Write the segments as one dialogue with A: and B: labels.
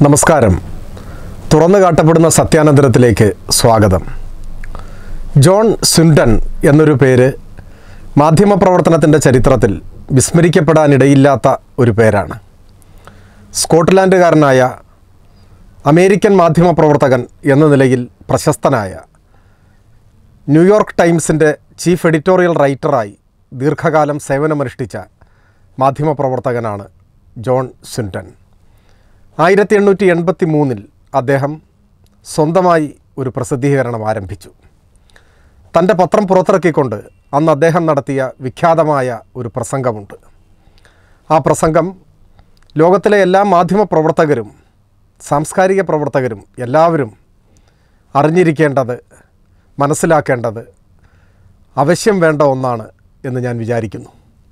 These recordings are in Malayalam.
A: നമസ്കാരം തുറന്നു കാട്ടപ്പെടുന്ന സത്യാനന്തരത്തിലേക്ക് സ്വാഗതം ജോൺ സുൻഡൻ എന്നൊരു പേര് മാധ്യമപ്രവർത്തനത്തിൻ്റെ ചരിത്രത്തിൽ വിസ്മരിക്കപ്പെടാനിടയില്ലാത്ത ഒരു പേരാണ് സ്കോട്ട്ലാൻഡുകാരനായ അമേരിക്കൻ മാധ്യമപ്രവർത്തകൻ എന്ന നിലയിൽ പ്രശസ്തനായ ന്യൂയോർക്ക് ടൈംസിൻ്റെ ചീഫ് എഡിറ്റോറിയൽ റൈറ്ററായി ദീർഘകാലം സേവനമനുഷ്ഠിച്ച മാധ്യമപ്രവർത്തകനാണ് ജോൺ സുൻഡൻ ആയിരത്തി എണ്ണൂറ്റി എൺപത്തി മൂന്നിൽ അദ്ദേഹം സ്വന്തമായി ഒരു പ്രസിദ്ധീകരണം ആരംഭിച്ചു തൻ്റെ പത്രം പുറത്തിറക്കിക്കൊണ്ട് അന്ന് അദ്ദേഹം നടത്തിയ വിഖ്യാതമായ ഒരു പ്രസംഗമുണ്ട് ആ പ്രസംഗം ലോകത്തിലെ എല്ലാ മാധ്യമ പ്രവർത്തകരും സാംസ്കാരിക പ്രവർത്തകരും എല്ലാവരും അറിഞ്ഞിരിക്കേണ്ടത് മനസ്സിലാക്കേണ്ടത് അവശ്യം വേണ്ട ഒന്നാണ് എന്ന് ഞാൻ വിചാരിക്കുന്നു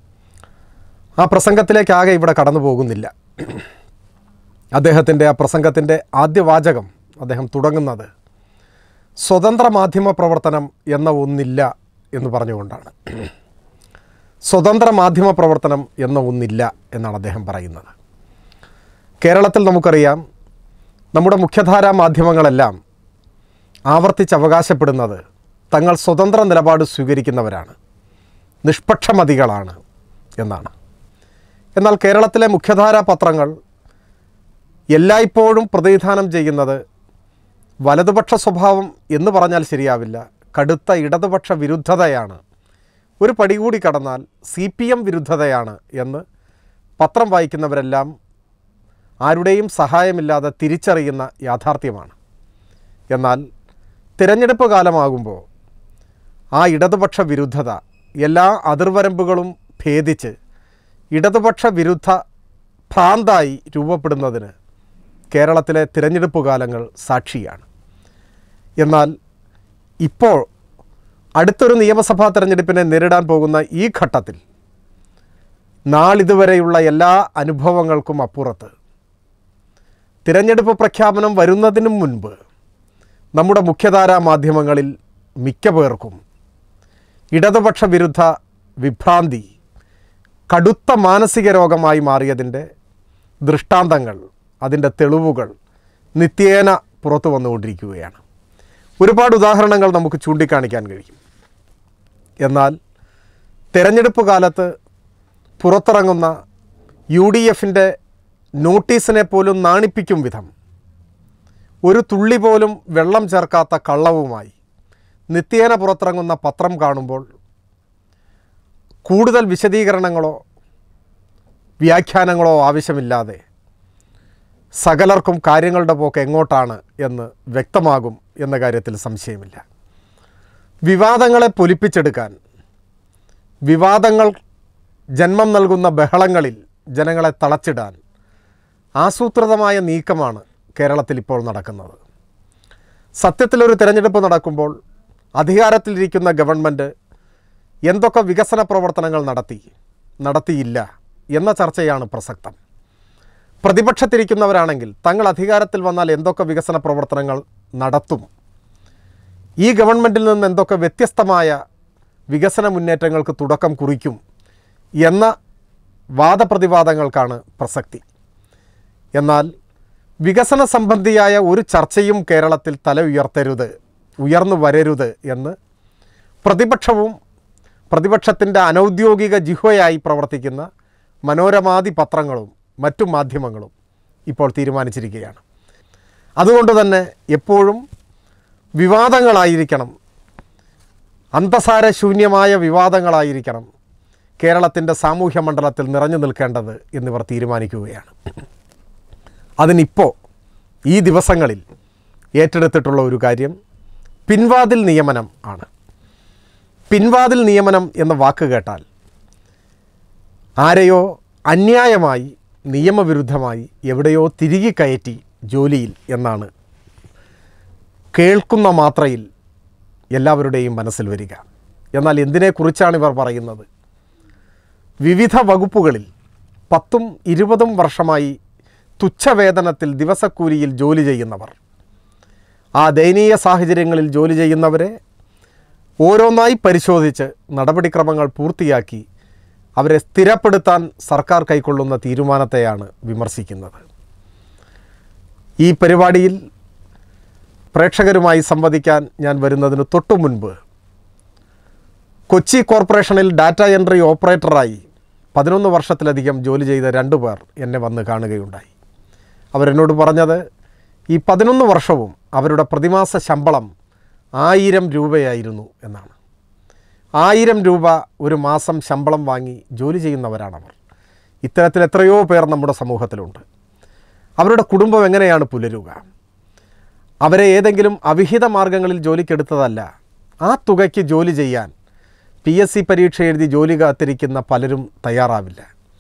A: ആ പ്രസംഗത്തിലേക്കാകെ ഇവിടെ കടന്നു പോകുന്നില്ല അദ്ദേഹത്തിൻ്റെ ആ പ്രസംഗത്തിൻ്റെ ആദ്യ വാചകം അദ്ദേഹം തുടങ്ങുന്നത് സ്വതന്ത്ര മാധ്യമ പ്രവർത്തനം എന്ന ഒന്നില്ല എന്ന് പറഞ്ഞുകൊണ്ടാണ് സ്വതന്ത്ര മാധ്യമ പ്രവർത്തനം എന്ന ഒന്നില്ല എന്നാണ് അദ്ദേഹം പറയുന്നത് കേരളത്തിൽ നമുക്കറിയാം നമ്മുടെ മുഖ്യധാരാ മാധ്യമങ്ങളെല്ലാം ആവർത്തിച്ച് അവകാശപ്പെടുന്നത് തങ്ങൾ സ്വതന്ത്ര നിലപാട് സ്വീകരിക്കുന്നവരാണ് നിഷ്പക്ഷമതികളാണ് എന്നാണ് എന്നാൽ കേരളത്തിലെ മുഖ്യധാരാ പത്രങ്ങൾ എല്ലായ്പ്പോഴും പ്രതിനിധാനം ചെയ്യുന്നത് വലതുപക്ഷ സ്വഭാവം എന്ന് പറഞ്ഞാൽ ശരിയാവില്ല കടുത്ത ഇടതുപക്ഷ വിരുദ്ധതയാണ് ഒരു പടി കൂടി കടന്നാൽ സി പി എം വിരുദ്ധതയാണ് എന്ന് പത്രം വായിക്കുന്നവരെല്ലാം ആരുടെയും സഹായമില്ലാതെ തിരിച്ചറിയുന്ന യാഥാർത്ഥ്യമാണ് എന്നാൽ തിരഞ്ഞെടുപ്പ് കാലമാകുമ്പോൾ ആ ഇടതുപക്ഷ വിരുദ്ധത എല്ലാ അതിർവരമ്പുകളും ഭേദിച്ച് ഇടതുപക്ഷ വിരുദ്ധ ഭ്രാന്തായി രൂപപ്പെടുന്നതിന് കേരളത്തിലെ തിരഞ്ഞെടുപ്പ് കാലങ്ങൾ സാക്ഷിയാണ് എന്നാൽ ഇപ്പോൾ അടുത്തൊരു നിയമസഭാ തെരഞ്ഞെടുപ്പിനെ നേരിടാൻ പോകുന്ന ഈ ഘട്ടത്തിൽ നാളിതുവരെയുള്ള എല്ലാ അനുഭവങ്ങൾക്കും അപ്പുറത്ത് തിരഞ്ഞെടുപ്പ് പ്രഖ്യാപനം വരുന്നതിനു മുൻപ് നമ്മുടെ മുഖ്യധാരാ മാധ്യമങ്ങളിൽ മിക്ക പേർക്കും ഇടതുപക്ഷ വിരുദ്ധ വിഭ്രാന്തി കടുത്ത മാനസിക രോഗമായി മാറിയതിൻ്റെ ദൃഷ്ടാന്തങ്ങൾ അതിൻ്റെ തെളിവുകൾ നിത്യേന പുറത്തു വന്നുകൊണ്ടിരിക്കുകയാണ് ഒരുപാട് ഉദാഹരണങ്ങൾ നമുക്ക് ചൂണ്ടിക്കാണിക്കാൻ കഴിയും എന്നാൽ തെരഞ്ഞെടുപ്പ് കാലത്ത് പുറത്തിറങ്ങുന്ന യു ഡി എഫിൻ്റെ നോട്ടീസിനെ പോലും നാണിപ്പിക്കും വിധം ഒരു തുള്ളി പോലും വെള്ളം ചേർക്കാത്ത കള്ളവുമായി നിത്യേന പുറത്തിറങ്ങുന്ന പത്രം കാണുമ്പോൾ കൂടുതൽ വിശദീകരണങ്ങളോ വ്യാഖ്യാനങ്ങളോ ആവശ്യമില്ലാതെ സകലർക്കും കാര്യങ്ങളുടെ പോക്ക് എങ്ങോട്ടാണ് എന്ന് വ്യക്തമാകും എന്ന കാര്യത്തിൽ സംശയമില്ല വിവാദങ്ങളെ പൊലിപ്പിച്ചെടുക്കാൻ വിവാദങ്ങൾ ജന്മം നൽകുന്ന ബഹളങ്ങളിൽ ജനങ്ങളെ തളച്ചിടാൻ ആസൂത്രിതമായ നീക്കമാണ് കേരളത്തിൽ ഇപ്പോൾ നടക്കുന്നത് സത്യത്തിലൊരു തിരഞ്ഞെടുപ്പ് നടക്കുമ്പോൾ അധികാരത്തിലിരിക്കുന്ന ഗവൺമെൻറ് എന്തൊക്കെ വികസന പ്രവർത്തനങ്ങൾ നടത്തി നടത്തിയില്ല എന്ന ചർച്ചയാണ് പ്രസക്തം പ്രതിപക്ഷത്തിരിക്കുന്നവരാണെങ്കിൽ തങ്ങൾ അധികാരത്തിൽ വന്നാൽ എന്തൊക്കെ വികസന പ്രവർത്തനങ്ങൾ നടത്തും ഈ ഗവൺമെൻറ്റിൽ നിന്ന് എന്തൊക്കെ വ്യത്യസ്തമായ വികസന മുന്നേറ്റങ്ങൾക്ക് തുടക്കം കുറിക്കും എന്ന വാദപ്രതിവാദങ്ങൾക്കാണ് പ്രസക്തി എന്നാൽ വികസന സംബന്ധിയായ ഒരു ചർച്ചയും കേരളത്തിൽ തല ഉയർത്തരുത് ഉയർന്നു വരരുത് എന്ന് പ്രതിപക്ഷവും പ്രതിപക്ഷത്തിൻ്റെ അനൗദ്യോഗിക ജിഹ്വയായി പ്രവർത്തിക്കുന്ന മനോരമാദി പത്രങ്ങളും മറ്റു മാധ്യമങ്ങളും ഇപ്പോൾ തീരുമാനിച്ചിരിക്കുകയാണ് അതുകൊണ്ട് തന്നെ എപ്പോഴും വിവാദങ്ങളായിരിക്കണം അന്തസാരശൂന്യമായ വിവാദങ്ങളായിരിക്കണം കേരളത്തിൻ്റെ സാമൂഹ്യ മണ്ഡലത്തിൽ നിറഞ്ഞു നിൽക്കേണ്ടത് എന്നിവർ തീരുമാനിക്കുകയാണ് അതിനിപ്പോൾ ഈ ദിവസങ്ങളിൽ ഏറ്റെടുത്തിട്ടുള്ള ഒരു കാര്യം പിൻവാതിൽ നിയമനം ആണ് പിൻവാതിൽ നിയമനം എന്ന വാക്ക് കേട്ടാൽ ആരെയോ അന്യായമായി നിയമവിരുദ്ധമായി എവിടെയോ തിരികെ കയറ്റി ജോലിയിൽ എന്നാണ് കേൾക്കുന്ന മാത്രയിൽ എല്ലാവരുടെയും മനസ്സിൽ വരിക എന്നാൽ എന്തിനെക്കുറിച്ചാണ് ഇവർ പറയുന്നത് വിവിധ വകുപ്പുകളിൽ പത്തും ഇരുപതും വർഷമായി തുച്ഛവേതനത്തിൽ ദിവസക്കൂലിയിൽ ജോലി ചെയ്യുന്നവർ ആ ദയനീയ സാഹചര്യങ്ങളിൽ ജോലി ചെയ്യുന്നവരെ ഓരോന്നായി പരിശോധിച്ച് നടപടിക്രമങ്ങൾ പൂർത്തിയാക്കി അവരെ സ്ഥിരപ്പെടുത്താൻ സർക്കാർ കൈക്കൊള്ളുന്ന തീരുമാനത്തെയാണ് വിമർശിക്കുന്നത് ഈ പരിപാടിയിൽ പ്രേക്ഷകരുമായി സംവദിക്കാൻ ഞാൻ വരുന്നതിന് തൊട്ടു മുൻപ് കൊച്ചി കോർപ്പറേഷനിൽ ഡാറ്റ എൻട്രി ഓപ്പറേറ്ററായി പതിനൊന്ന് വർഷത്തിലധികം ജോലി ചെയ്ത രണ്ടു പേർ എന്നെ വന്ന് കാണുകയുണ്ടായി അവരെന്നോട് പറഞ്ഞത് ഈ പതിനൊന്ന് വർഷവും അവരുടെ പ്രതിമാസ ശമ്പളം ആയിരം രൂപയായിരുന്നു എന്നാണ് ആയിരം രൂപ ഒരു മാസം ശമ്പളം വാങ്ങി ജോലി ചെയ്യുന്നവരാണവർ ഇത്തരത്തിൽ എത്രയോ പേർ നമ്മുടെ സമൂഹത്തിലുണ്ട് അവരുടെ കുടുംബം എങ്ങനെയാണ് പുലരുക അവരെ ഏതെങ്കിലും അവിഹിത മാർഗങ്ങളിൽ ജോലിക്കെടുത്തതല്ല ആ തുകയ്ക്ക് ജോലി ചെയ്യാൻ പി എസ് സി പരീക്ഷ എഴുതി ജോലി കാത്തിരിക്കുന്ന പലരും തയ്യാറാവില്ല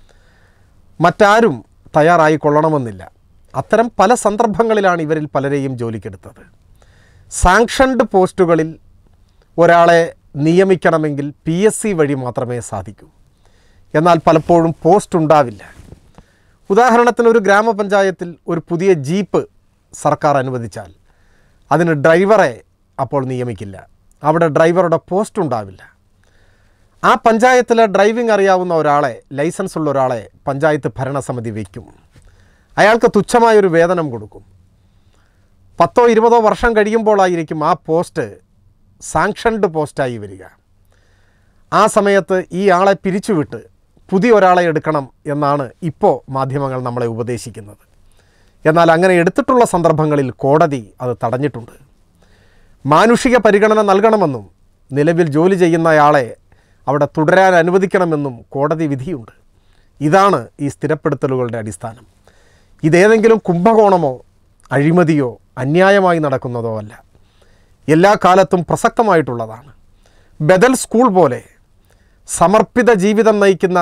A: മറ്റാരും തയ്യാറായി കൊള്ളണമെന്നില്ല അത്തരം പല സന്ദർഭങ്ങളിലാണ് ഇവരിൽ പലരെയും ജോലിക്കെടുത്തത് സാങ്ഷൻഡ് പോസ്റ്റുകളിൽ ഒരാളെ നിയമിക്കണമെങ്കിൽ പി എസ് സി വഴി മാത്രമേ സാധിക്കൂ എന്നാൽ പലപ്പോഴും പോസ്റ്റ് ഉണ്ടാവില്ല ഉദാഹരണത്തിന് ഒരു ഗ്രാമപഞ്ചായത്തിൽ ഒരു പുതിയ ജീപ്പ് സർക്കാർ അനുവദിച്ചാൽ അതിന് ഡ്രൈവറെ അപ്പോൾ നിയമിക്കില്ല അവിടെ ഡ്രൈവറുടെ പോസ്റ്റ് ഉണ്ടാവില്ല ആ പഞ്ചായത്തിലെ ഡ്രൈവിംഗ് അറിയാവുന്ന ഒരാളെ ലൈസൻസ് ഉള്ള ഒരാളെ പഞ്ചായത്ത് ഭരണസമിതി വയ്ക്കും അയാൾക്ക് തുച്ഛമായൊരു വേതനം കൊടുക്കും പത്തോ ഇരുപതോ വർഷം കഴിയുമ്പോഴായിരിക്കും ആ പോസ്റ്റ് സാങ്ഷൻഡ് പോസ്റ്റായി വരിക ആ സമയത്ത് ഈ ആളെ പിരിച്ചുവിട്ട് പുതിയ ഒരാളെ എടുക്കണം എന്നാണ് ഇപ്പോൾ മാധ്യമങ്ങൾ നമ്മളെ ഉപദേശിക്കുന്നത് എന്നാൽ അങ്ങനെ എടുത്തിട്ടുള്ള സന്ദർഭങ്ങളിൽ കോടതി അത് തടഞ്ഞിട്ടുണ്ട് മാനുഷിക പരിഗണന നൽകണമെന്നും നിലവിൽ ജോലി ചെയ്യുന്നയാളെ അവിടെ തുടരാൻ അനുവദിക്കണമെന്നും കോടതി വിധിയുണ്ട് ഇതാണ് ഈ സ്ഥിരപ്പെടുത്തലുകളുടെ അടിസ്ഥാനം ഇതേതെങ്കിലും കുംഭകോണമോ അഴിമതിയോ അന്യായമായി നടക്കുന്നതോ അല്ല എല്ലാ കാലത്തും പ്രസക്തമായിട്ടുള്ളതാണ് ബദൽ സ്കൂൾ പോലെ സമർപ്പിത ജീവിതം നയിക്കുന്ന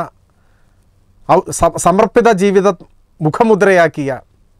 A: ഔ- സ- സമർപ്പിത ജീവിതം മുഖമുദ്രയാക്കിയ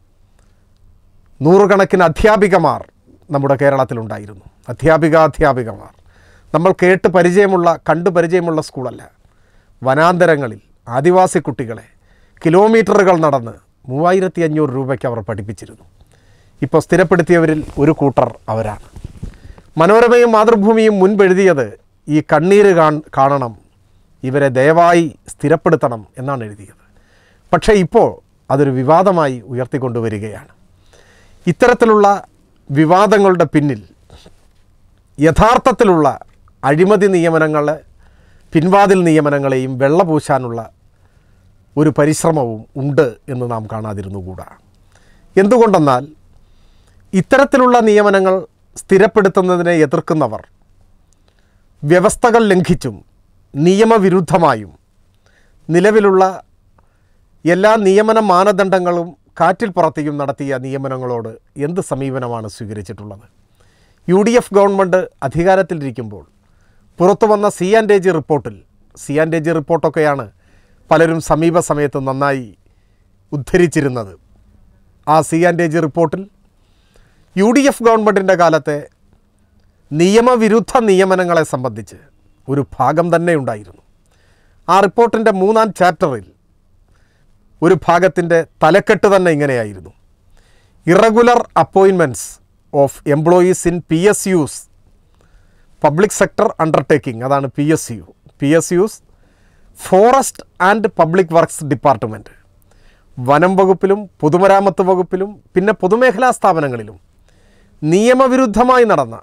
A: നൂറുകണക്കിന് അധ്യാപികമാർ നമ്മുടെ കേരളത്തിലുണ്ടായിരുന്നു അധ്യാപിക അധ്യാപികമാർ നമ്മൾ കേട്ട് പരിചയമുള്ള കണ്ടു പരിചയമുള്ള സ്കൂളല്ല വനാന്തരങ്ങളിൽ ആദിവാസി കുട്ടികളെ കിലോമീറ്ററുകൾ നടന്ന് മൂവായിരത്തി അഞ്ഞൂറ് രൂപയ്ക്ക് അവർ പഠിപ്പിച്ചിരുന്നു ഇപ്പോൾ സ്ഥിരപ്പെടുത്തിയവരിൽ ഒരു കൂട്ടർ അവരാണ് മനോരമയും മാതൃഭൂമിയും മുൻപെഴുതിയത് ഈ കണ്ണീര് കാൺ- കാണണം ഇവരെ ദയവായി സ്ഥിരപ്പെടുത്തണം എന്നാണ് എഴുതിയത് പക്ഷേ ഇപ്പോൾ അതൊരു വിവാദമായി ഉയർത്തിക്കൊണ്ടുവരികയാണ് ഇത്തരത്തിലുള്ള വിവാദങ്ങളുടെ പിന്നിൽ യഥാർത്ഥത്തിലുള്ള അഴിമതി നിയമനങ്ങളെ പിൻവാതിൽ നിയമനങ്ങളെയും വെള്ളപൂശാനുള്ള ഒരു പരിശ്രമവും ഉണ്ട് എന്ന് നാം കാണാതിരുന്നുകൂടാ എന്തുകൊണ്ടെന്നാൽ ഇത്തരത്തിലുള്ള നിയമനങ്ങൾ സ്ഥിരപ്പെടുത്തുന്നതിനെ എതിർക്കുന്നവർ വ്യവസ്ഥകൾ ലംഘിച്ചും നിയമവിരുദ്ധമായും നിലവിലുള്ള എല്ലാ നിയമന മാനദണ്ഡങ്ങളും കാറ്റിൽ പറത്തിയും നടത്തിയ നിയമനങ്ങളോട് എന്ത് സമീപനമാണ് സ്വീകരിച്ചിട്ടുള്ളത് യു ഡി എഫ് ഗവൺമെൻറ് അധികാരത്തിലിരിക്കുമ്പോൾ പുറത്തു വന്ന സി ആൻഡ് എ ജി റിപ്പോർട്ടിൽ സി ആൻഡ് എ ജി റിപ്പോർട്ടൊക്കെയാണ് പലരും സമീപ സമയത്ത് നന്നായി ഉദ്ധരിച്ചിരുന്നത് ആ സി ആൻഡ് എ ജി റിപ്പോർട്ടിൽ യു ഡി എഫ് ഗവൺമെൻറ്റിൻ്റെ കാലത്തെ നിയമവിരുദ്ധ നിയമനങ്ങളെ സംബന്ധിച്ച് ഒരു ഭാഗം തന്നെ ഉണ്ടായിരുന്നു ആ റിപ്പോർട്ടിൻ്റെ മൂന്നാം ചാപ്റ്ററിൽ ഒരു ഭാഗത്തിൻ്റെ തലക്കെട്ട് തന്നെ ഇങ്ങനെയായിരുന്നു irregular appointments of employees in P S Us public sector undertaking അതാണ് P S U P S Us forest and public works department വനം വകുപ്പിലും പൊതുമരാമത്ത് വകുപ്പിലും പിന്നെ പൊതുമേഖലാ സ്ഥാപനങ്ങളിലും നിയമവിരുദ്ധമായി നടന്ന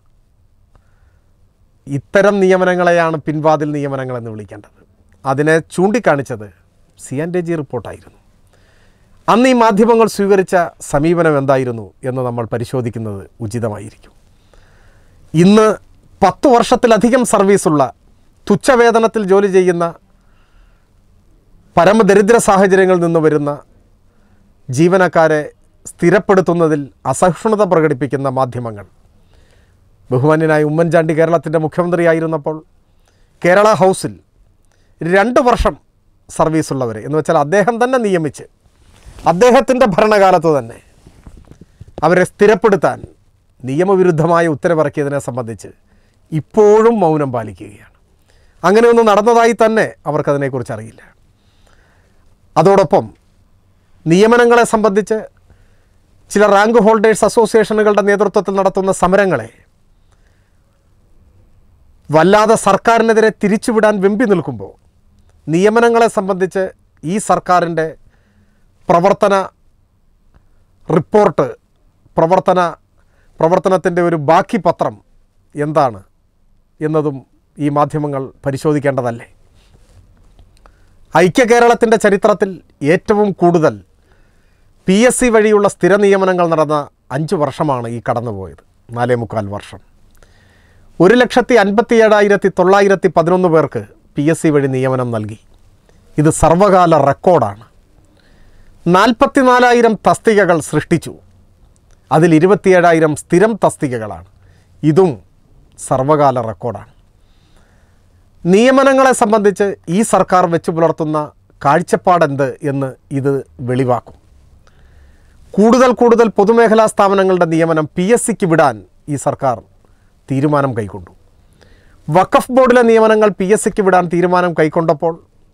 A: ഇത്തരം നിയമനങ്ങളെയാണ് പിൻവാതിൽ നിയമനങ്ങൾ എന്ന് വിളിക്കേണ്ടത് അതിനെ ചൂണ്ടിക്കാണിച്ചത് സി ആൻഡ് എ ജി റിപ്പോർട്ടായിരുന്നു അന്ന് ഈ മാധ്യമങ്ങൾ സ്വീകരിച്ച സമീപനം എന്തായിരുന്നു എന്ന് നമ്മൾ പരിശോധിക്കുന്നത് ഉചിതമായിരിക്കും ഇന്ന് പത്ത് വർഷത്തിലധികം സർവീസുള്ള തുച്ഛവേതനത്തിൽ ജോലി ചെയ്യുന്ന പരമദരിദ്ര സാഹചര്യങ്ങളിൽ നിന്ന് വരുന്ന ജീവനക്കാരെ സ്ഥിരപ്പെടുത്തുന്നതിൽ അസഹിഷ്ണുത പ്രകടിപ്പിക്കുന്ന മാധ്യമങ്ങൾ ബഹുമാന്യനായ ഉമ്മൻചാണ്ടി കേരളത്തിൻ്റെ മുഖ്യമന്ത്രിയായിരുന്നപ്പോൾ കേരള ഹൗസിൽ രണ്ട് വർഷം സർവീസുള്ളവരെ എന്ന് വെച്ചാൽ അദ്ദേഹം തന്നെ നിയമിച്ച് അദ്ദേഹത്തിൻ്റെ ഭരണകാലത്ത് തന്നെ അവരെ സ്ഥിരപ്പെടുത്താൻ നിയമവിരുദ്ധമായ ഉത്തരവിറക്കിയതിനെ സംബന്ധിച്ച് ഇപ്പോഴും മൗനം പാലിക്കുകയാണ് അങ്ങനെയൊന്നും നടന്നതായി തന്നെ അവർക്കതിനെക്കുറിച്ച് അറിയില്ല അതോടൊപ്പം നിയമനങ്ങളെ സംബന്ധിച്ച് ചില റാങ്ക് ഹോൾഡേഴ്സ് അസോസിയേഷനുകളുടെ നേതൃത്വത്തിൽ നടത്തുന്ന സമരങ്ങളെ വല്ലാതെ സർക്കാരിനെതിരെ തിരിച്ചുവിടാൻ വെമ്പി നിൽക്കുമ്പോൾ നിയമനങ്ങളെ സംബന്ധിച്ച് ഈ സർക്കാരിൻ്റെ പ്രവർത്തന റിപ്പോർട്ട് പ്രവർത്തന പ്രവർത്തനത്തിൻ്റെ ഒരു ബാക്കി പത്രം എന്താണ് എന്നതും ഈ മാധ്യമങ്ങൾ പരിശോധിക്കേണ്ടതല്ലേ ഐക്യ കേരളത്തിൻ്റെ ചരിത്രത്തിൽ ഏറ്റവും കൂടുതൽ പി എസ് സി വഴിയുള്ള സ്ഥിര നിയമനങ്ങൾ നടന്ന അഞ്ച് വർഷമാണ് ഈ കടന്നുപോയത് നാലേ മുക്കാൽ വർഷം ഒരു ലക്ഷത്തി അൻപത്തി ഏഴായിരത്തി തൊള്ളായിരത്തി പതിനൊന്ന് പേർക്ക് പി എസ് സി വഴി നിയമനം നൽകി ഇത് സർവകാല റെക്കോർഡാണ് നാൽപ്പത്തിനാലായിരം തസ്തികകൾ സൃഷ്ടിച്ചു അതിൽ ഇരുപത്തിയേഴായിരം സ്ഥിരം തസ്തികകളാണ് ഇതും സർവകാല റെക്കോർഡാണ് നിയമനങ്ങളെ സംബന്ധിച്ച് ഈ സർക്കാർ വെച്ചു പുലർത്തുന്ന കാഴ്ചപ്പാടെന്ത് എന്ന് ഇത് വെളിവാക്കും കൂടുതൽ കൂടുതൽ പൊതുമേഖലാ സ്ഥാപനങ്ങളുടെ നിയമനം പി എസ് സിക്ക് വിടാൻ ഈ സർക്കാർ തീരുമാനം കൈക്കൊണ്ടു വഖഫ് ബോർഡിലെ നിയമനങ്ങൾ പി എസ് സിക്ക് വിടാൻ തീരുമാനം കൈക്കൊണ്ടപ്പോൾ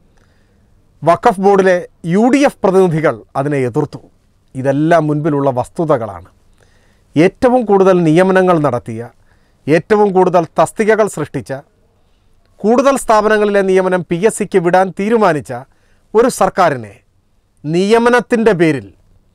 A: വഖഫ് ബോർഡിലെ യു ഡി എഫ് പ്രതിനിധികൾ അതിനെ എതിർത്തു ഇതെല്ലാം മുൻപിലുള്ള വസ്തുതകളാണ് ഏറ്റവും കൂടുതൽ നിയമനങ്ങൾ നടത്തിയ ഏറ്റവും കൂടുതൽ തസ്തികകൾ സൃഷ്ടിച്ച കൂടുതൽ സ്ഥാപനങ്ങളിലെ നിയമനം പി എസ് സിക്ക് വിടാൻ തീരുമാനിച്ച ഒരു സർക്കാരിനെ നിയമനത്തിൻ്റെ പേരിൽ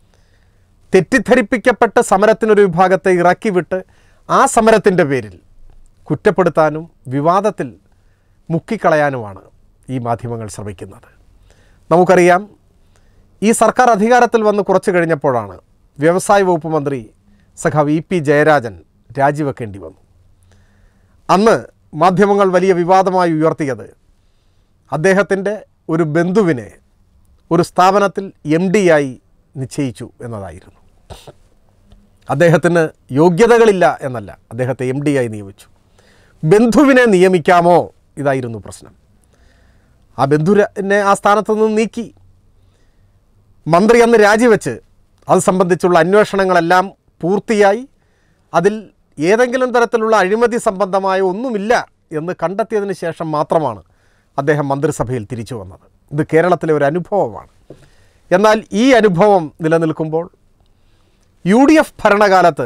A: തെറ്റിദ്ധരിപ്പിക്കപ്പെട്ട് സമരത്തിനൊരു വിഭാഗത്തെ ഇറക്കിവിട്ട് ആ സമരത്തിൻ്റെ പേരിൽ കുറ്റപ്പെടുത്താനും വിവാദത്തിൽ മുക്കിക്കളയാനുമാണ് ഈ മാധ്യമങ്ങൾ ശ്രമിക്കുന്നത് നമുക്കറിയാം ഈ സർക്കാർ അധികാരത്തിൽ വന്ന് കുറച്ച് കഴിഞ്ഞപ്പോഴാണ് വ്യവസായ വകുപ്പ് മന്ത്രി സഖാവ് ഇ പി ജയരാജൻ രാജിവെക്കേണ്ടി വന്നു അന്ന് മാധ്യമങ്ങൾ വലിയ വിവാദമായി ഉയർത്തിയത് അദ്ദേഹത്തിൻ്റെ ഒരു ബന്ധുവിനെ ഒരു സ്ഥാപനത്തിൽ എം ആയി നിശ്ചയിച്ചു എന്നതായിരുന്നു അദ്ദേഹത്തിന് യോഗ്യതകളില്ല എന്നല്ല അദ്ദേഹത്തെ എം ആയി നിയമിച്ചു ബന്ധുവിനെ നിയമിക്കാമോ ഇതായിരുന്നു പ്രശ്നം ആ ബന്ധുവിനെ ആ സ്ഥാനത്ത് നിന്ന് നീക്കി മന്ത്രി അന്ന് രാജിവെച്ച് അത് സംബന്ധിച്ചുള്ള അന്വേഷണങ്ങളെല്ലാം പൂർത്തിയായി അതിൽ ഏതെങ്കിലും തരത്തിലുള്ള അഴിമതി സംബന്ധമായ ഒന്നുമില്ല എന്ന് കണ്ടെത്തിയതിന് ശേഷം മാത്രമാണ് അദ്ദേഹം മന്ത്രിസഭയിൽ തിരിച്ചു വന്നത് ഇത് കേരളത്തിലെ ഒരു അനുഭവമാണ് എന്നാൽ ഈ അനുഭവം നിലനിൽക്കുമ്പോൾ യു ഡി എഫ് ഭരണകാലത്ത്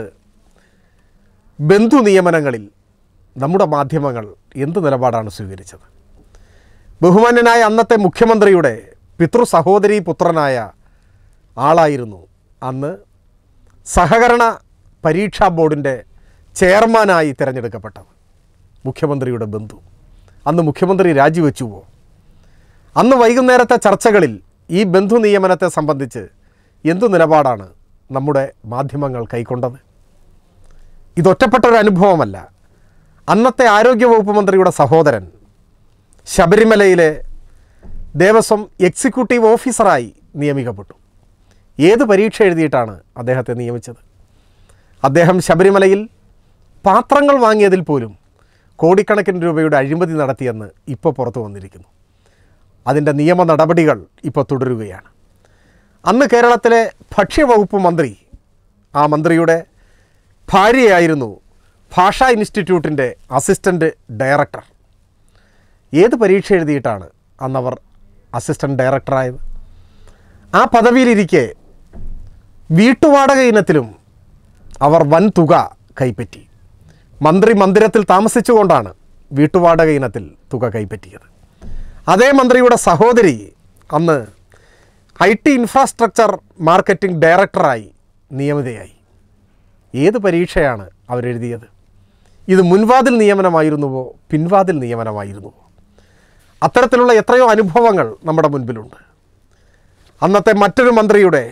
A: ബന്ധു നിയമനങ്ങളിൽ നമ്മുടെ മാധ്യമങ്ങൾ എന്ത് നിലപാടാണ് സ്വീകരിച്ചത് ബഹുമാന്യനായ അന്നത്തെ മുഖ്യമന്ത്രിയുടെ പിതൃ സഹോദരി പുത്രനായ ആളായിരുന്നു അന്ന് സഹകരണ പരീക്ഷാ ബോർഡിൻ്റെ ചെയർമാനായി തിരഞ്ഞെടുക്കപ്പെട്ടത് മുഖ്യമന്ത്രിയുടെ ബന്ധു അന്ന് മുഖ്യമന്ത്രി രാജിവെച്ചുവോ അന്ന് വൈകുന്നേരത്തെ ചർച്ചകളിൽ ഈ ബന്ധു നിയമനത്തെ സംബന്ധിച്ച് എന്തു നിലപാടാണ് നമ്മുടെ മാധ്യമങ്ങൾ കൈക്കൊണ്ടത് ഇതൊറ്റപ്പെട്ട ഒരു അനുഭവമല്ല അന്നത്തെ ആരോഗ്യവകുപ്പ് മന്ത്രിയുടെ സഹോദരൻ ശബരിമലയിലെ ദേവസ്വം എക്സിക്യൂട്ടീവ് ഓഫീസറായി നിയമിക്കപ്പെട്ടു ഏത് പരീക്ഷ എഴുതിയിട്ടാണ് അദ്ദേഹത്തെ നിയമിച്ചത് അദ്ദേഹം ശബരിമലയിൽ പാത്രങ്ങൾ വാങ്ങിയതിൽ പോലും കോടിക്കണക്കിന് രൂപയുടെ അഴിമതി നടത്തിയെന്ന് ഇപ്പോൾ പുറത്തു വന്നിരിക്കുന്നു അതിൻ്റെ നിയമ നടപടികൾ ഇപ്പോൾ തുടരുകയാണ് അന്ന് കേരളത്തിലെ ഭക്ഷ്യവകുപ്പ് മന്ത്രി ആ മന്ത്രിയുടെ ഭാര്യയായിരുന്നു ഭാഷാ ഇൻസ്റ്റിറ്റ്യൂട്ടിൻ്റെ അസിസ്റ്റൻ്റ് ഡയറക്ടർ ഏത് പരീക്ഷ എഴുതിയിട്ടാണ് അന്നവർ അസിസ്റ്റൻ്റ് ഡയറക്ടറായത് ആ പദവിയിലിരിക്കെ വീട്ടുവാടക ഇനത്തിലും അവർ വൻ തുക കൈപ്പറ്റി മന്ത്രി മന്ദിരത്തിൽ താമസിച്ചുകൊണ്ടാണ് വീട്ടുവാടക ഇനത്തിൽ തുക കൈപ്പറ്റിയത് അതേ മന്ത്രിയുടെ സഹോദരി അന്ന് ഐ ടി ഇൻഫ്രാസ്ട്രക്ചർ മാർക്കറ്റിംഗ് ഡയറക്ടറായി നിയമിതയായി ഏത് പരീക്ഷയാണ് അവരെഴുതിയത് ഇത് മുൻവാതിൽ നിയമനമായിരുന്നുവോ പിൻവാതിൽ നിയമനമായിരുന്നുവോ അത്തരത്തിലുള്ള എത്രയോ അനുഭവങ്ങൾ നമ്മുടെ മുൻപിലുണ്ട് അന്നത്തെ മറ്റൊരു മന്ത്രിയുടെ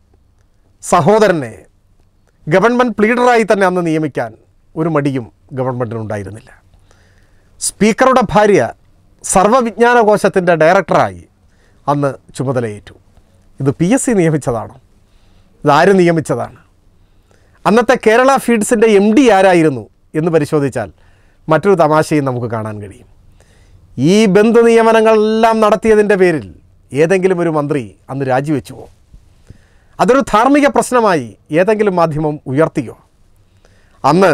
A: സഹോദരനെ ഗവൺമെൻറ് പ്ലീഡറായി തന്നെ അന്ന് നിയമിക്കാൻ ഒരു മടിയും ഗവൺമെൻറ്റിനുണ്ടായിരുന്നില്ല സ്പീക്കറുടെ ഭാര്യ സർവ്വവിജ്ഞാനകോശത്തിൻ്റെ ഡയറക്ടറായി അന്ന് ചുമതലയേറ്റു ഇത് പി എസ് സി നിയമിച്ചതാണോ ഇതാര് നിയമിച്ചതാണ് അന്നത്തെ കേരള ഫീഡ്സിൻ്റെ എം ഡി ആരായിരുന്നു എന്ന് പരിശോധിച്ചാൽ മറ്റൊരു തമാശയും നമുക്ക് കാണാൻ കഴിയും ഈ ബന്ധു നിയമനങ്ങളെല്ലാം നടത്തിയതിൻ്റെ പേരിൽ ഏതെങ്കിലും ഒരു മന്ത്രി അന്ന് രാജിവെച്ചുവോ അതൊരു ധാർമ്മിക പ്രശ്നമായി ഏതെങ്കിലും മാധ്യമം ഉയർത്തിയോ അന്ന്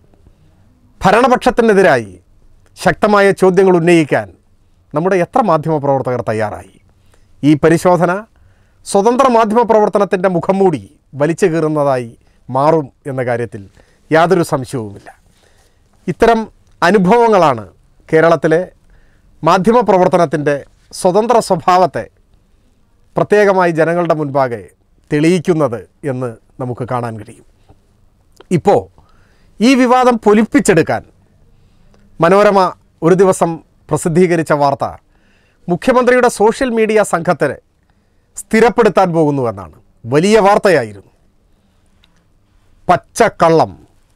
A: ഭരണപക്ഷത്തിനെതിരായി ശക്തമായ ചോദ്യങ്ങൾ ഉന്നയിക്കാൻ നമ്മുടെ എത്ര മാധ്യമ പ്രവർത്തകർ തയ്യാറായി ഈ പരിശോധന സ്വതന്ത്ര മാധ്യമ പ്രവർത്തനത്തിൻ്റെ മുഖംമൂടി വലിച്ചു കീറുന്നതായി മാറും എന്ന കാര്യത്തിൽ യാതൊരു സംശയവുമില്ല ഇത്തരം അനുഭവങ്ങളാണ് കേരളത്തിലെ മാധ്യമ പ്രവർത്തനത്തിൻ്റെ സ്വതന്ത്ര സ്വഭാവത്തെ പ്രത്യേകമായി ജനങ്ങളുടെ മുൻപാകെ തെളിയിക്കുന്നത് എന്ന് നമുക്ക് കാണാൻ കഴിയും ഇപ്പോൾ ഈ വിവാദം പൊലിപ്പിച്ചെടുക്കാൻ മനോരമ ഒരു ദിവസം പ്രസിദ്ധീകരിച്ച വാർത്ത മുഖ്യമന്ത്രിയുടെ സോഷ്യൽ മീഡിയ സംഘത്തിന് സ്ഥിരപ്പെടുത്താൻ പോകുന്നുവെന്നാണ് വലിയ വാർത്തയായിരുന്നു പച്ചക്കള്ളം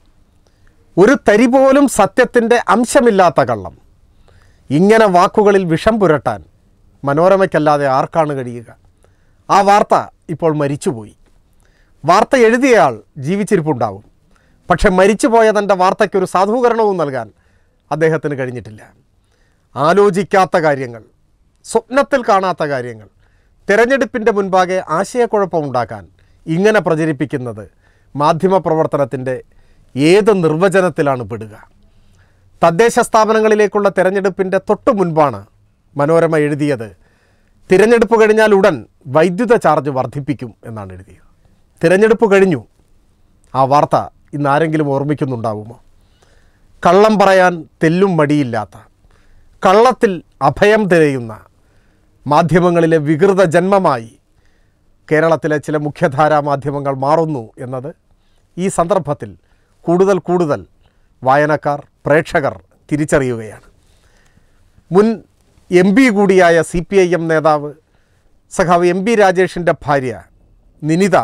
A: ഒരു തരി പോലും സത്യത്തിൻ്റെ അംശമില്ലാത്ത കള്ളം ഇങ്ങനെ വാക്കുകളിൽ വിഷം പുരട്ടാൻ മനോരമയ്ക്കല്ലാതെ ആർക്കാണ് കഴിയുക ആ വാർത്ത ഇപ്പോൾ മരിച്ചുപോയി വാർത്ത എഴുതിയയാൾ ജീവിച്ചിരിപ്പുണ്ടാവും പക്ഷെ മരിച്ചുപോയ തൻ്റെ വാർത്തയ്ക്കൊരു സാധൂകരണവും നൽകാൻ അദ്ദേഹത്തിന് കഴിഞ്ഞിട്ടില്ല ആലോചിക്കാത്ത കാര്യങ്ങൾ സ്വപ്നത്തിൽ കാണാത്ത കാര്യങ്ങൾ തിരഞ്ഞെടുപ്പിൻ്റെ മുൻപാകെ ആശയക്കുഴപ്പമുണ്ടാക്കാൻ ഇങ്ങനെ പ്രചരിപ്പിക്കുന്നത് മാധ്യമപ്രവർത്തനത്തിൻ്റെ ഏത് നിർവചനത്തിലാണ് പെടുക തദ്ദേശ സ്ഥാപനങ്ങളിലേക്കുള്ള തിരഞ്ഞെടുപ്പിൻ്റെ തൊട്ടു മുൻപാണ് മനോരമ എഴുതിയത് തിരഞ്ഞെടുപ്പ് കഴിഞ്ഞാൽ ഉടൻ വൈദ്യുത ചാർജ് വർദ്ധിപ്പിക്കും എന്നാണ് എഴുതിയത് തിരഞ്ഞെടുപ്പ് കഴിഞ്ഞു ആ വാർത്ത ഇന്ന് ആരെങ്കിലും ഓർമ്മിക്കുന്നുണ്ടാവുമോ കള്ളം പറയാൻ തെല്ലും മടിയില്ലാത്ത കള്ളത്തിൽ അഭയം തിരയുന്ന മാധ്യമങ്ങളിലെ വികൃത ജന്മമായി കേരളത്തിലെ ചില മുഖ്യധാരാ മാധ്യമങ്ങൾ മാറുന്നു എന്നത് ഈ സന്ദർഭത്തിൽ കൂടുതൽ കൂടുതൽ വായനക്കാർ പ്രേക്ഷകർ തിരിച്ചറിയുകയാണ് മുൻ എം പി കൂടിയായ സി പി ഐ എം നേതാവ് സഖാവ് എം പി രാജേഷിൻ്റെ ഭാര്യ നിനിത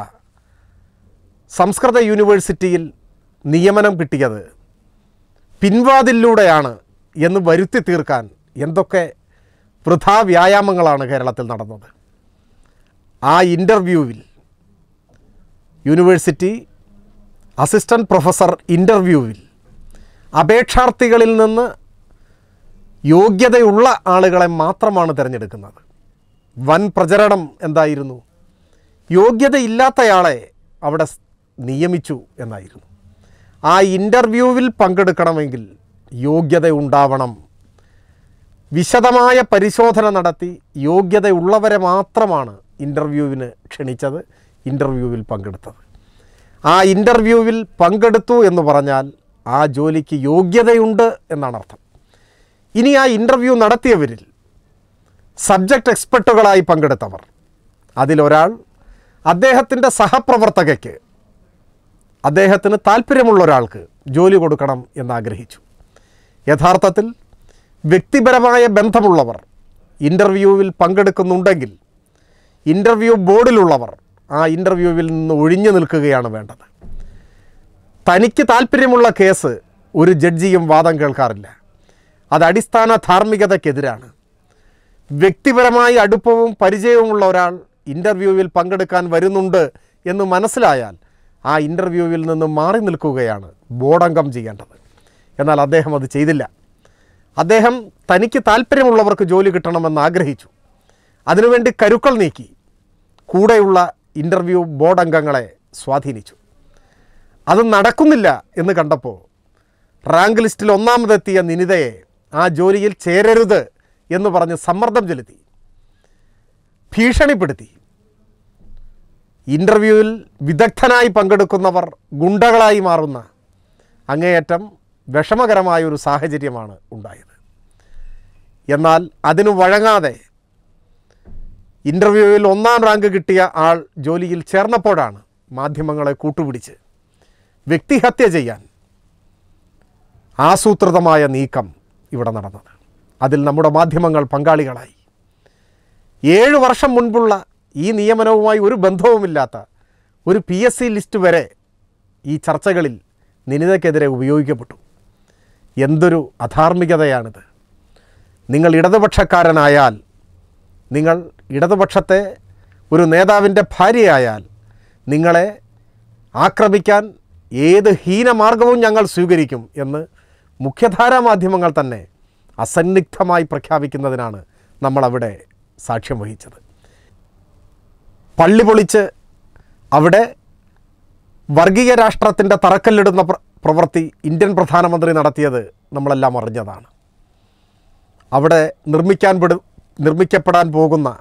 A: സംസ്കൃത യൂണിവേഴ്സിറ്റിയിൽ നിയമനം കിട്ടിയത് പിൻവാതിലൂടെയാണ് എന്ന് വരുത്തി തീർക്കാൻ എന്തൊക്കെ വൃഥാ വ്യായാമങ്ങളാണ് കേരളത്തിൽ നടന്നത് ആ ഇൻ്റർവ്യൂവിൽ യൂണിവേഴ്സിറ്റി അസിസ്റ്റൻറ്റ് പ്രൊഫസർ ഇൻ്റർവ്യൂവിൽ അപേക്ഷാർത്ഥികളിൽ നിന്ന് യോഗ്യതയുള്ള ആളുകളെ മാത്രമാണ് തിരഞ്ഞെടുക്കുന്നത് വൻ പ്രചരണം എന്തായിരുന്നു യോഗ്യതയില്ലാത്തയാളെ അവിടെ സ് നിയമിച്ചു എന്നായിരുന്നു ആ ഇൻ്റർവ്യൂവിൽ പങ്കെടുക്കണമെങ്കിൽ യോഗ്യത ഉണ്ടാവണം വിശദമായ പരിശോധന നടത്തി യോഗ്യതയുള്ളവരെ മാത്രമാണ് ഇൻ്റർവ്യൂവിന് ക്ഷണിച്ചത് ഇൻ്റർവ്യൂവിൽ പങ്കെടുത്തത് ആ ഇൻ്റർവ്യൂവിൽ പങ്കെടുത്തു എന്ന് പറഞ്ഞാൽ ആ ജോലിക്ക് യോഗ്യതയുണ്ട് എന്നാണ് അർത്ഥം ഇനി ആ ഇൻ്റർവ്യൂ നടത്തിയവരിൽ സബ്ജക്റ്റ് എക്സ്പെർട്ടുകളായി പങ്കെടുത്തവർ അതിലൊരാൾ അദ്ദേഹത്തിൻ്റെ സഹപ്രവർത്തകയ്ക്ക് അദ്ദേഹത്തിന് താല്പര്യമുള്ള ഒരാൾക്ക് ജോലി കൊടുക്കണം എന്നാഗ്രഹിച്ചു യഥാർത്ഥത്തിൽ വ്യക്തിപരമായ ബന്ധമുള്ളവർ ഇൻ്റർവ്യൂവിൽ പങ്കെടുക്കുന്നുണ്ടെങ്കിൽ ഇൻ്റർവ്യൂ ബോർഡിലുള്ളവർ ആ ഇൻ്റർവ്യൂവിൽ നിന്ന് ഒഴിഞ്ഞു നിൽക്കുകയാണ് വേണ്ടത് തനിക്ക് താല്പര്യമുള്ള കേസ് ഒരു ജഡ്ജിയും വാദം കേൾക്കാറില്ല അത് അടിസ്ഥാന ധാർമ്മികതയ്ക്കെതിരാണ് വ്യക്തിപരമായി അടുപ്പവും പരിചയവുമുള്ള ഒരാൾ ഇൻ്റർവ്യൂവിൽ പങ്കെടുക്കാൻ വരുന്നുണ്ട് എന്ന് മനസ്സിലായാൽ ആ ഇൻ്റർവ്യൂവിൽ നിന്ന് മാറി നിൽക്കുകയാണ് ബോർഡംഗം ചെയ്യേണ്ടത് എന്നാൽ അദ്ദേഹം അത് ചെയ്തില്ല അദ്ദേഹം തനിക്ക് താല്പര്യമുള്ളവർക്ക് ജോലി കിട്ടണമെന്ന് ആഗ്രഹിച്ചു അതിനുവേണ്ടി കരുക്കൾ നീക്കി കൂടെയുള്ള ഇൻ്റർവ്യൂ ബോർഡ് അംഗങ്ങളെ സ്വാധീനിച്ചു അത് നടക്കുന്നില്ല എന്ന് കണ്ടപ്പോൾ റാങ്ക് ലിസ്റ്റിൽ ഒന്നാമതെത്തിയ നിനിതയെ ആ ജോലിയിൽ ചേരരുത് എന്ന് പറഞ്ഞ് സമ്മർദ്ദം ചെലുത്തി ഭീഷണിപ്പെടുത്തി ഇൻ്റർവ്യൂവിൽ വിദഗ്ധനായി പങ്കെടുക്കുന്നവർ ഗുണ്ടകളായി മാറുന്ന അങ്ങേയറ്റം വിഷമകരമായ ഒരു സാഹചര്യമാണ് ഉണ്ടായത് എന്നാൽ അതിനു വഴങ്ങാതെ ഇൻ്റർവ്യൂവിൽ ഒന്നാം റാങ്ക് കിട്ടിയ ആൾ ജോലിയിൽ ചേർന്നപ്പോഴാണ് മാധ്യമങ്ങളെ കൂട്ടുപിടിച്ച് വ്യക്തിഹത്യ ചെയ്യാൻ ആസൂത്രിതമായ നീക്കം ഇവിടെ നടന്നത് അതിൽ നമ്മുടെ മാധ്യമങ്ങൾ പങ്കാളികളായി ഏഴ് വർഷം മുൻപുള്ള ഈ നിയമനവുമായി ഒരു ബന്ധവുമില്ലാത്ത ഒരു പി എസ് സി ലിസ്റ്റ് വരെ ഈ ചർച്ചകളിൽ നിനിതയ്ക്കെതിരെ ഉപയോഗിക്കപ്പെട്ടു എന്തൊരു അധാർമികതയാണിത് നിങ്ങൾ ഇടതുപക്ഷക്കാരനായാൽ നിങ്ങൾ ഇടതുപക്ഷത്തെ ഒരു നേതാവിൻ്റെ ഭാര്യയായാൽ നിങ്ങളെ ആക്രമിക്കാൻ ഏത് ഹീനമാർഗവും ഞങ്ങൾ സ്വീകരിക്കും എന്ന് മുഖ്യധാരാ മാധ്യമങ്ങൾ തന്നെ അസന്നിഗ്ധമായി പ്രഖ്യാപിക്കുന്നതിനാണ് നമ്മളവിടെ സാക്ഷ്യം വഹിച്ചത് പള്ളി പൊളിച്ച് അവിടെ വർഗീയ രാഷ്ട്രത്തിൻ്റെ തറക്കല്ലിടുന്ന പ്ര- പ്രവൃത്തി ഇന്ത്യൻ പ്രധാനമന്ത്രി നടത്തിയത് നമ്മളെല്ലാം അറിഞ്ഞതാണ് അവിടെ നിർമ്മിക്കാൻ പെടു നിർമ്മിക്കപ്പെടാൻ പോകുന്ന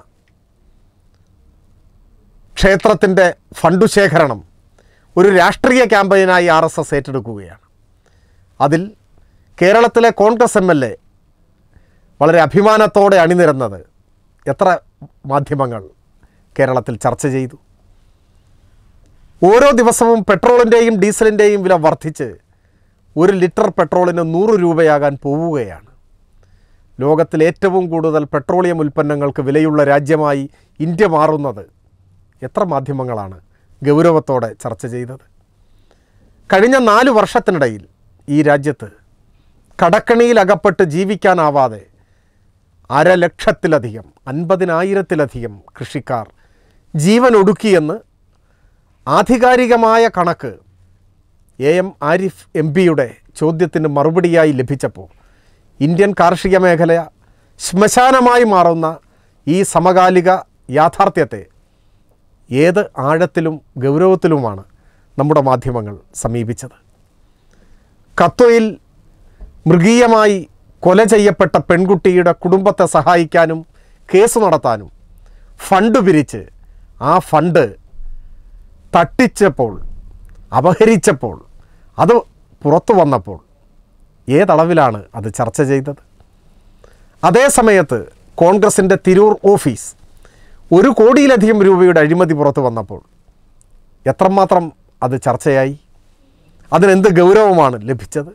A: ക്ഷേത്രത്തിൻ്റെ ഫണ്ടു ശേഖരണം ഒരു രാഷ്ട്രീയ ക്യാമ്പയിനായി ആർ എസ് എസ് ഏറ്റെടുക്കുകയാണ് അതിൽ കേരളത്തിലെ കോൺഗ്രസ് എം എൽ എ വളരെ അഭിമാനത്തോടെ അണിനിരന്നത് എത്ര മാധ്യമങ്ങൾ കേരളത്തിൽ ചർച്ച ചെയ്തു ഓരോ ദിവസവും പെട്രോളിൻ്റെയും ഡീസലിൻ്റെയും വില വർദ്ധിച്ച് ഒരു ലിറ്റർ പെട്രോളിന് നൂറ് രൂപയാകാൻ പോവുകയാണ് ലോകത്തിൽ ഏറ്റവും കൂടുതൽ പെട്രോളിയം ഉൽപ്പന്നങ്ങൾക്ക് വിലയുള്ള രാജ്യമായി ഇന്ത്യ മാറുന്നത് എത്ര മാധ്യമങ്ങളാണ് ഗൗരവത്തോടെ ചർച്ച ചെയ്തത് കഴിഞ്ഞ നാല് വർഷത്തിനിടയിൽ ഈ രാജ്യത്ത് കടക്കണിയിൽ ജീവിക്കാനാവാതെ അരലക്ഷത്തിലധികം അൻപതിനായിരത്തിലധികം കൃഷിക്കാർ ജീവൻ ഒടുക്കിയെന്ന് ആധികാരികമായ കണക്ക് എ എം ആരിഫ് എം പിയുടെ ചോദ്യത്തിന് മറുപടിയായി ലഭിച്ചപ്പോൾ ഇന്ത്യൻ കാർഷിക മേഖല ശ്മശാനമായി മാറുന്ന ഈ സമകാലിക യാഥാർത്ഥ്യത്തെ ഏത് ആഴത്തിലും ഗൗരവത്തിലുമാണ് നമ്മുടെ മാധ്യമങ്ങൾ സമീപിച്ചത് കത്വയിൽ മൃഗീയമായി കൊല ചെയ്യപ്പെട്ട പെൺകുട്ടിയുടെ കുടുംബത്തെ സഹായിക്കാനും കേസ് നടത്താനും ഫണ്ട് പിരിച്ച് ആ ഫണ്ട് തട്ടിച്ചപ്പോൾ അപഹരിച്ചപ്പോൾ അത് പുറത്തു വന്നപ്പോൾ ഏതളവിലാണ് അത് ചർച്ച ചെയ്തത് അതേ സമയത്ത് കോൺഗ്രസിൻ്റെ തിരൂർ ഓഫീസ് ഒരു കോടിയിലധികം രൂപയുടെ അഴിമതി പുറത്തു വന്നപ്പോൾ എത്രമാത്രം അത് ചർച്ചയായി അതിനെന്ത് ഗൗരവമാണ് ലഭിച്ചത്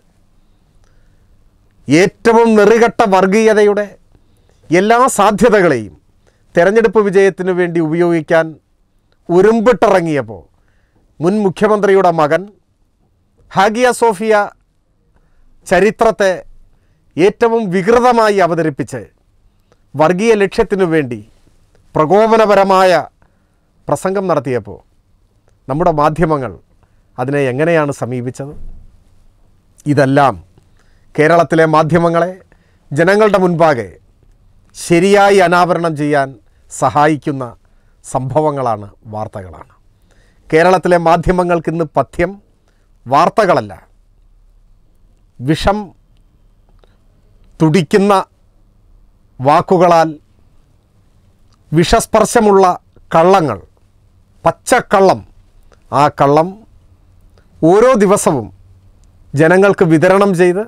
A: ഏറ്റവും നെറികെട്ട വർഗീയതയുടെ എല്ലാ സാധ്യതകളെയും തെരഞ്ഞെടുപ്പ് വിജയത്തിനു വേണ്ടി ഉപയോഗിക്കാൻ ഉരുമ്പിട്ടിറങ്ങിയപ്പോൾ മുൻ മുഖ്യമന്ത്രിയുടെ മകൻ ഹാഗിയ സോഫിയ ചരിത്രത്തെ ഏറ്റവും വികൃതമായി അവതരിപ്പിച്ച് വർഗീയ ലക്ഷ്യത്തിനു വേണ്ടി പ്രകോപനപരമായ പ്രസംഗം നടത്തിയപ്പോൾ നമ്മുടെ മാധ്യമങ്ങൾ അതിനെ എങ്ങനെയാണ് സമീപിച്ചത് ഇതെല്ലാം കേരളത്തിലെ മാധ്യമങ്ങളെ ജനങ്ങളുടെ മുൻപാകെ ശരിയായി അനാവരണം ചെയ്യാൻ സഹായിക്കുന്ന സംഭവങ്ങളാണ് വാർത്തകളാണ് കേരളത്തിലെ മാധ്യമങ്ങൾക്കിന്ന് പഥ്യം വാർത്തകളല്ല വിഷം തുടിക്കുന്ന വാക്കുകളാൽ വിഷസ്പർശമുള്ള കള്ളങ്ങൾ പച്ചക്കള്ളം ആ കള്ളം ഓരോ ദിവസവും ജനങ്ങൾക്ക് വിതരണം ചെയ്ത്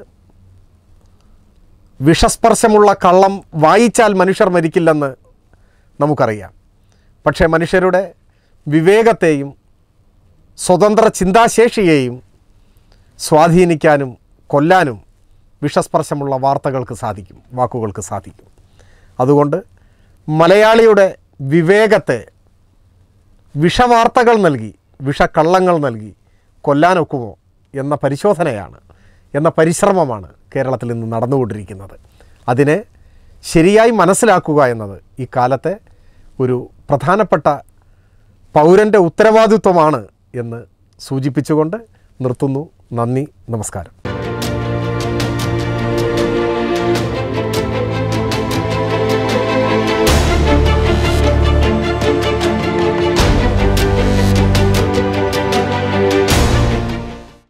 A: വിഷസ്പർശമുള്ള കള്ളം വായിച്ചാൽ മനുഷ്യർ മരിക്കില്ലെന്ന് നമുക്കറിയാം പക്ഷേ മനുഷ്യരുടെ വിവേകത്തെയും സ്വതന്ത്ര ചിന്താശേഷിയെയും സ്വാധീനിക്കാനും കൊല്ലാനും വിഷസ്പർശമുള്ള വാർത്തകൾക്ക് സാധിക്കും വാക്കുകൾക്ക് സാധിക്കും അതുകൊണ്ട് മലയാളിയുടെ വിവേകത്തെ വിഷവാർത്തകൾ നൽകി വിഷക്കള്ളങ്ങൾ നൽകി കൊല്ലാനൊക്കുമോ എന്ന പരിശോധനയാണ് എന്ന പരിശ്രമമാണ് കേരളത്തിൽ ഇന്ന് നടന്നുകൊണ്ടിരിക്കുന്നത് അതിനെ ശരിയായി മനസ്സിലാക്കുക എന്നത് ഈ കാലത്തെ ഒരു പ്രധാനപ്പെട്ട പൗരൻ്റെ ഉത്തരവാദിത്വമാണ് എന്ന് സൂചിപ്പിച്ചുകൊണ്ട് നിർത്തുന്നു നന്ദി നമസ്കാരം